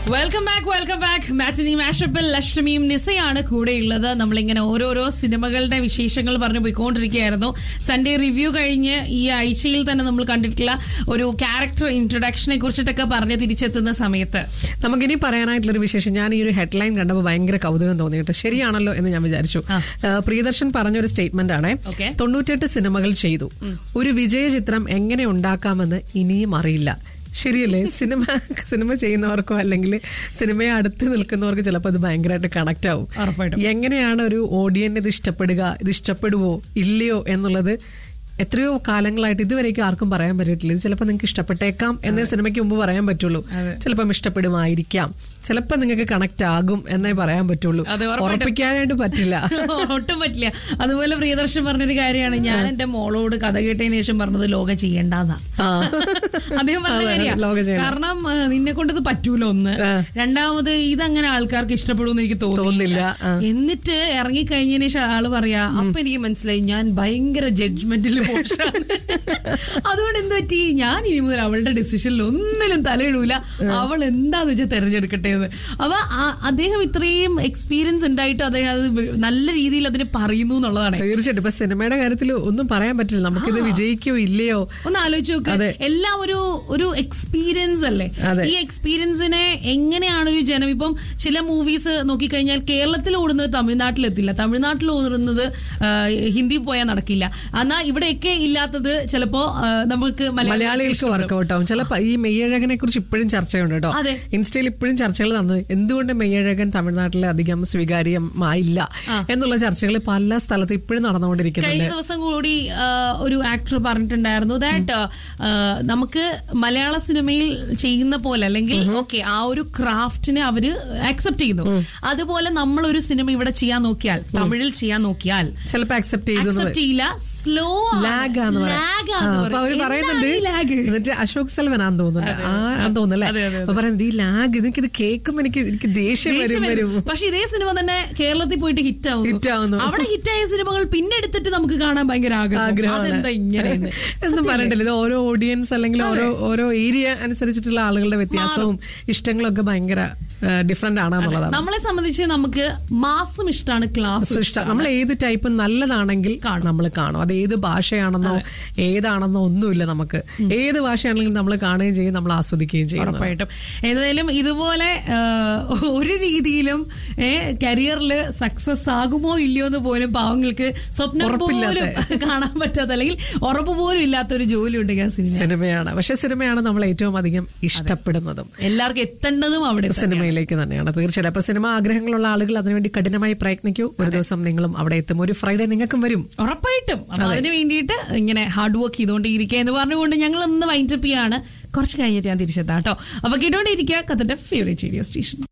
Welcome back welcome back matinee മാഷപ്പിൽ ലക്ഷ്മിയും നിസയാണ് കൂടെയുള്ളത് നമ്മളിങ്ങനെ ഓരോരോ സിനിമകളുടെ വിശേഷങ്ങൾ പറഞ്ഞു പോയിക്കൊണ്ടിരിക്കുകയായിരുന്നു സൺഡേ റിവ്യൂ കഴിഞ്ഞ് ഈ ആഴ്ചയിൽ തന്നെ നമ്മൾ കണ്ടിട്ടുള്ള ഒരു ക്യാരക്ടർ ഇൻട്രൊഡക്ഷനെ കുറിച്ചിട്ടൊക്കെ പറഞ്ഞ് തിരിച്ചെത്തുന്ന സമയത്ത് നമുക്കിനി പറയാനായിട്ടുള്ള ഒരു വിശേഷം ഞാൻ ഈ ഒരു ഹെഡ്ലൈൻ കണ്ടപ്പോൾ ഭയങ്കര കൗതുകം തോന്നി കേട്ടോ ശരിയാണല്ലോ എന്ന് ഞാൻ വിചാരിച്ചു ആ. ആ, പ്രിയദർശൻ പറഞ്ഞൊരു സ്റ്റേറ്റ്മെന്റ് ആണ് Okay. തൊണ്ണൂറ്റെട്ട് സിനിമകൾ ചെയ്തു ഒരു വിജയ ചിത്രം എങ്ങനെ ഉണ്ടാക്കാമെന്ന് ഇനിയും അറിയില്ല ശരിയല്ലേ സിനിമ സിനിമ ചെയ്യുന്നവർക്കോ അല്ലെങ്കിൽ സിനിമയെ അടുത്ത് നിൽക്കുന്നവർക്ക് ചിലപ്പോൾ അത് ഭയങ്കരമായിട്ട് കണക്ട് ആവും ഉറപ്പായിട്ടും. എങ്ങനെയാണ് ഒരു ഓഡിയന് ഇത് ഇഷ്ടപ്പെടുക ഇത് ഇഷ്ടപ്പെടുവോ ഇല്ലയോ എന്നുള്ളത് എത്രയോ കാലങ്ങളായിട്ട് ഇതുവരേക്കും ആർക്കും പറയാൻ പറ്റിയിട്ടില്ല ഇത് ചിലപ്പോൾ നിങ്ങൾക്ക് ഇഷ്ടപ്പെട്ടേക്കാം എന്നേ സിനിമയ്ക്ക് മുമ്പ് പറയാൻ പറ്റുള്ളൂ ചിലപ്പം ഇഷ്ടപ്പെടുമായിരിക്കാം ചിലപ്പോൾ നിങ്ങൾക്ക് കണക്ട് ആകും എന്നേ പറയാൻ പറ്റുള്ളൂ അതെ, ഉറപ്പായിട്ടും. ഉറപ്പിക്കാനായിട്ട് പറ്റില്ല ഒട്ടും പറ്റില്ല അതുപോലെ പ്രിയദർശൻ പറഞ്ഞൊരു കാര്യമാണ് ഞാൻ എന്റെ മോളോട് കഥ കേട്ടതിന് ശേഷം പറഞ്ഞത് ലോക ചെയ്യണ്ടെന്നാ ആ. അദ്ദേഹം പറഞ്ഞ അതെ, കാര്യാ. ലോക ചെയ്യണ്ട. കാരണം ആ, നിന്നെ കൊണ്ട് ഇത് പറ്റൂല ഒന്ന് ആ. രണ്ടാമത് ഇതങ്ങനെ ആൾക്കാർക്ക് ഇഷ്ടപ്പെടുമെന്ന് എനിക്ക് തോന്നില്ല. തോന്നുന്നില്ല ആ. എന്നിട്ട് ഇറങ്ങിക്കഴിഞ്ഞതിന് ശേഷം ആള് പറയാ അപ്പൊ എനിക്ക് മനസ്സിലായി ഞാൻ ഭയങ്കര ജഡ്ജ്മെന്റിൽ മോശമാണ് അതുകൊണ്ട് എന്ത് പറ്റി ഞാൻ ഇനി മുതൽ അവളുടെ ഡിസിഷനിൽ ഒന്നിലും തലയിടൂല അവൾ എന്താന്ന് വെച്ചാൽ തെരഞ്ഞെടുക്കട്ടെ എന്ന് അപ്പൊ ആ- അദ്ദേഹം ഇത്രയും എക്സ്പീരിയൻസ് ഉണ്ടായിട്ട് അദ്ദേഹം അത് വി- നല്ല രീതിയിൽ അതിനെ പറയുന്നു എന്നുള്ളതാണ് തീർച്ചയായിട്ടും ഇപ്പൊ സിനിമയുടെ കാര്യത്തിൽ ഒന്നും പറയാൻ പറ്റില്ല നമുക്കിത് വിജയിക്കോ ഇല്ലയോ ഒന്ന് ആലോചിച്ച് നോക്ക് അതെ. എല്ലാം ഒരു ഒരു എക്സ്പീരിയൻസ് അല്ലേ അതെ. ഈ എക്സ്പീരിയൻസിനെ എങ്ങനെയാണ് ഒരു ജനം ഇപ്പം ചില മൂവീസ് നോക്കിക്കഴിഞ്ഞാൽ കേരളത്തിൽ ഓടുന്നത് തമിഴ്നാട്ടിലെത്തില്ല തമിഴ്നാട്ടിൽ ഓടുന്നത് ആ, ഹിന്ദി പോയാൽ നടക്കില്ല എന്നാ ഇവിടെയൊക്കെ ഇല്ലാത്തത് ചിലപ്പോ ആ, നമുക്ക് മലയാളികൾക്ക് വർക്കൗട്ട് ആവും ചിലപ്പോ ഈ മെയ്യഴകനെ കുറിച്ച് ഇപ്പോഴും ചർച്ചയുണ്ട് കേട്ടോ അതെ. ഇൻസ്റ്റയിൽ ഇപ്പോഴും ചർച്ചകൾ നടന്നത് എന്തുകൊണ്ട് മെയ്യഴകൻ തമിഴ്നാട്ടിൽ അധികം സ്വീകാര്യമായില്ല എന്നുള്ള ചർച്ചകൾ പല സ്ഥലത്ത് ഇപ്പോഴും കഴിഞ്ഞ നടന്നുകൊണ്ടിരിക്കുന്നുണ്ട് ദിവസം കൂടി ആ, ഒരു ആക്ടർ പറഞ്ഞിട്ടുണ്ടായിരുന്നു ദാറ്റ് നമുക്ക് മലയാള സിനിമയിൽ ചെയ്യുന്ന പോലെ അല്ലെങ്കിൽ ഓക്കെ ആ ഒരു ക്രാഫ്റ്റിനെ അവര് അക്സെപ്റ്റ് ചെയ്യുന്നു അതുപോലെ നമ്മൾ ഒരു സിനിമ ഇവിടെ ചെയ്യാൻ നോക്കിയാൽ തമിഴിൽ ചെയ്യാൻ നോക്കിയാൽ ചിലപ്പോ അക്സെപ്റ്റ് ചെയ്തു അക്സെപ്റ്റ് ചെയ്യില്ല സ്ലോ ലാഗ് ആന്ന് പറയാം. ആ, അപ്പൊ അവര് പറയുന്നുണ്ട് ലാഗ് എന്നിട്ട് അശോക് സെൽവൻ ആന്ന് തോന്നുന്നുണ്ട് ആ ആന്ന് തോന്നുന്നല്ലേ അതെ, അതെ, അതെ. അപ്പൊ പറയുന്നത് ഈ ലാഗ് എനിക്കിത് കേൾക്കുമ്പോ എനിക്ക് എനിക്ക് ദേഷ്യം വരും വരും പക്ഷെ ഇതേ സിനിമ തന്നെ കേരളത്തിൽ പോയിട്ട് ഹിറ്റ് Hit ആവുന്നു. ആവുന്നു അവിടെ ഹിറ്റായ സിനിമകൾ പിന്നെ എടുത്തിട്ട് നമുക്ക് കാണാൻ ഭയങ്കര ആഗ്രഹം ആഗ്രഹമാണ് അതെന്താ ഇങ്ങനെയെന്ന് എന്നും പറഞ്ഞിട്ടില്ല ഇത് ഓരോ ഓഡിയൻസ് അല്ലെങ്കിൽ ഓരോ ഓരോ ഏരിയ അനുസരിച്ചിട്ടുള്ള ആളുകളുടെ വ്യത്യാസവും ഇഷ്ടങ്ങളും ഒക്കെ ഭയങ്കര ഡിഫറെന്റ് ആണെന്നുള്ളതാണ് നമ്മളെ സംബന്ധിച്ച് നമുക്ക് മാസം ഇഷ്ടമാണ് ക്ലാസ് ഇഷ്ടം നമ്മൾ ഏത് ടൈപ്പ് നല്ലതാണെങ്കിൽ നമ്മൾ കാണും അത് ഏത് ഭാഷയാണെന്നോ ഏതാണെന്നോ ഒന്നുമില്ല നമുക്ക് ഏത് ഭാഷയാണെങ്കിലും നമ്മൾ കാണുകയും ചെയ്യും നമ്മൾ ആസ്വദിക്കുകയും ചെയ്യും ഉറപ്പായിട്ടും ഏതായാലും ഇതുപോലെ ആ, ഒരു രീതിയിലും കരിയറിൽ സക്സസ് ആകുമോ ഇല്ലയോ എന്ന് പോലും പാവങ്ങൾക്ക് സ്വപ്നം ഉറപ്പില്ലാത്ത. പോലും കാണാൻ പറ്റാത്ത അല്ലെങ്കിൽ ഉറപ്പ് പോലും ഇല്ലാത്ത ഒരു ജോലി ഉണ്ടെങ്കിൽ ആ സിനിമ സിനിമയാണ് പക്ഷെ സിനിമയാണ് നമ്മൾ ഏറ്റവും അധികം ഇഷ്ടപ്പെടുന്നതും എല്ലാവർക്കും എത്തേണ്ടതും അവിടെ തന്നെ. സിനിമയിലേക്ക് തന്നെയാണ് തീർച്ചയായിട്ടും അപ്പൊ സിനിമ ആഗ്രഹങ്ങളുള്ള ആളുകൾ അതിനുവേണ്ടി കഠിനമായി പ്രയത്നിക്കൂ ഒരു ദിവസം നിങ്ങളും അവിടെ എത്തും ഒരു ഫ്രൈഡേ നിങ്ങൾക്കും വരും ഉറപ്പായിട്ടും അപ്പൊ അതിന് വേണ്ടിയിട്ട് ഇങ്ങനെ ഹാർഡ് വർക്ക് ചെയ്തുകൊണ്ടിരിക്കുക എന്ന് പറഞ്ഞുകൊണ്ട് ഞങ്ങൾ ഒന്ന് വൈൻഡപ്പ് ചെയ്യാണ് കുറച്ച് കഴിഞ്ഞിട്ട് ഞാൻ തിരിച്ചെത്താം കേട്ടോ അപ്പൊ കേട്ടോണ്ടിരിക്കുക കഥന്റെ ഫേവറേറ്റ് റേഡിയോ സ്റ്റേഷൻ